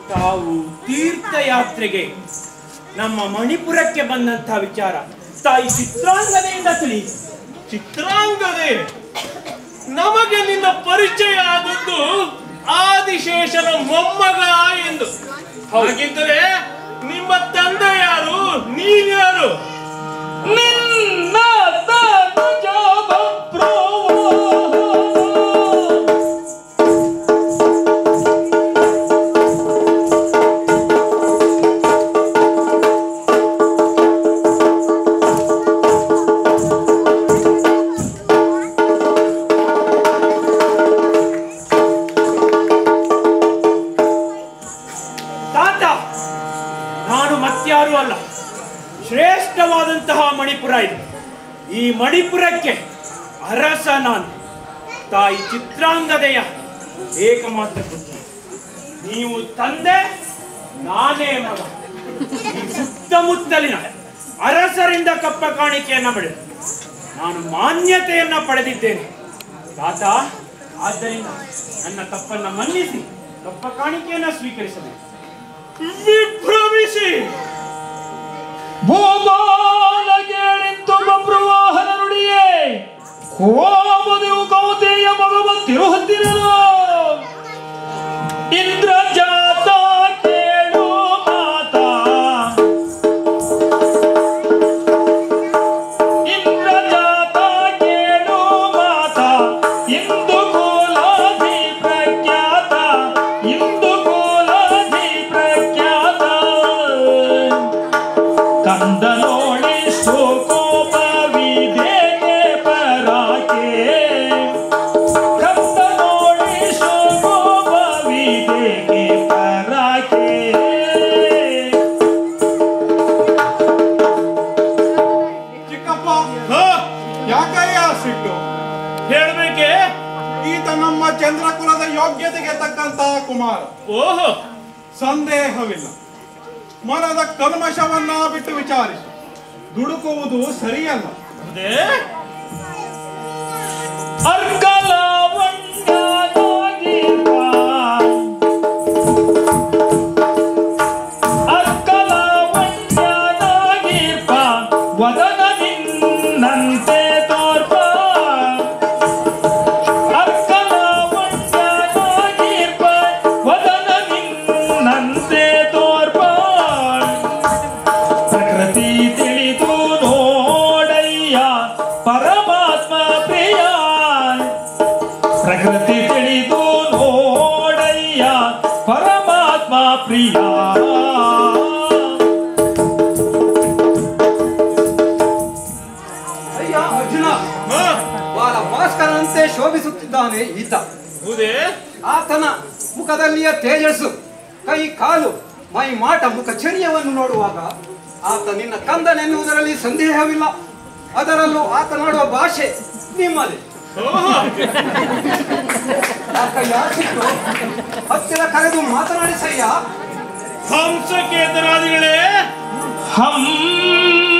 ತಾವು ತೀರ್ಥಯಾತ್ರೆಗೆ ನಮ್ಮ ಮಣಿಪುರಕ್ಕೆ ಬಂದಂತಹ ವಿಚಾರ ತಾಯಿ ಚಿತ್ರಾಂಗನೆಯಿಂದ ತಿಳಿ ಚಿತ್ರಾಂಗದೆ ನಮಗೆ ನಿನ್ನ ಪರಿಚಯ ಆದದ್ದು ಆದಿಶೇಷನ ಮೊಮ್ಮಗ ಎಂದು ಹಾಗಿದ್ದರೆ ನಿಮ್ಮ ತಂದೆ ಯಾರು ನೀವ್ಯಾರು ನಿನ್ನ ತನುಜ ಬಪ್ರವೋ. ತಾತ ನಾನು ಮತ್ಯಾರೂ ಅಲ್ಲ ಶ್ರೇಷ್ಠವಾದಂತಹ ಮಣಿಪುರ ಇದು ಈ ಮಣಿಪುರಕ್ಕೆ ಅರಸ ನಾನು ತಾಯಿ ಚಿತ್ರಾಂಗದೆಯ ಏಕಮಾತ್ರ ಪುತ್ರ ನೀವು ತಂದೆ ನಾನೇ ಮಗ ಈ ಸುತ್ತಮುತ್ತಲಿನ ಅರಸರಿಂದ ಕಪ್ಪ ಕಾಣಿಕೆಯನ್ನ ಪಡೆದು ನಾನು ಮಾನ್ಯತೆಯನ್ನ ಪಡೆದಿದ್ದೇನೆ ತಾತ ಆದ್ದರಿಂದ ನನ್ನ ತಪ್ಪನ್ನ ಮನ್ನಿಸಿ ಕಪ್ಪ ಕಾಣಿಕೆಯನ್ನ ಸ್ವೀಕರಿಸಬೇಕು ವಿಭ್ರಮಿಸಿ ಭೂಪಾಲ ಕೇಳಿತ್ತು ಬಬ್ರವಾಹನ ನುಡಿಯೇ ಕೋಮದೇವು ಕೌತೆಯ ಮಗವ ತಿರುಹತ್ತಿರಲು ಇಂದ್ರ ಜಾತ ಕೇಳು ಮಾತಾ ಇಂದ್ರ ಜಾತ ಕೇಳು ಮಾತಾ ಇಂದು ಕೋಲಾದಿ ಪ್ರಖ್ಯಾತ ಇಂದು ಕೋಲಾದಿ ಪ್ರಖ್ಯಾತ ಕಂದನೋಳಿಸು ಕೋಪವಿದೇನೆ ಪರಾಕೆ ಕಂದನೋಳಿಸು ಕೋಪವಿದೇನೆ ಪರಾಕೆ ಚಿಕ್ಕಪ್ಪ ಹ, ಯಾಕಯ್ಯ ಸಿಟ್ಟು ಹೇಳ್ಬೇಕೆ ಈತ ನಮ್ಮ ಚಂದ್ರಕುಲದ ಯೋಗ್ಯತೆಗೆ ತಕ್ಕಂತಹ ಕುಮಾರ ಓಹೋ ಸಂದೇಹವಿಲ್ಲ ಮನದ ಕಲ್ಮಶವನ್ನ ಬಿಟ್ಟು ವಿಚಾರಿಸು ದುಡುಕುವುದು ಸರಿಯಲ್ಲ ಅದೇ ವದನ ನಿನ್ನಂತೆ ತೋರ್ಪ ಅರ್ಕಲಾವಣ್ಯನಾಗಿರ್ಪ ವದನ ನಿನ್ನಂತೆ ತೋರ್ಪ ಪ್ರಕೃತಿ ತಿಳಿದು ನೋಡಯ್ಯ ಪರಮಾತ್ಮ ಪ್ರಿಯ ಪ್ರಕೃತಿ ತಿಳಿದು ನೋಡಯ್ಯ ಪರಮಾತ್ಮ ಪ್ರಿಯ ಅಯ್ಯ ಅರ್ಜುನ ಹ, ಬಾಲ ಭಾಸ್ಕರನಂತೆ ಶೋಭಿಸುತ್ತಿದ್ದಾನೆ ಈತ ಹೌದೇ ಆತನ ಮುಖದಲ್ಲಿಯ ತೇಜಸ್ಸು ಕೈ ಕಾಲು ಮೈ ಮಾಟ ಮುಖ ಚರ್ಯವನ್ನು ನೋಡುವಾಗ ಆತ ನಿನ್ನ ಕಂದನೆನ್ನುವುದರಲ್ಲಿ ಸಂದೇಹವಿಲ್ಲ ಅದರಲ್ಲೂ ಆತನಾಡುವ ಭಾಷೆ ನಿಮ್ಮದೇ ಓಹೋ ಯಾಕಯ್ಯ ಸಿಟ್ಟು ಹತ್ತಿರ ಕರೆದು ಮಾತನಾಡಿಸಯ್ಯ ಹಂಸಕೇತನಾದಿಗಳೇ ಹಂ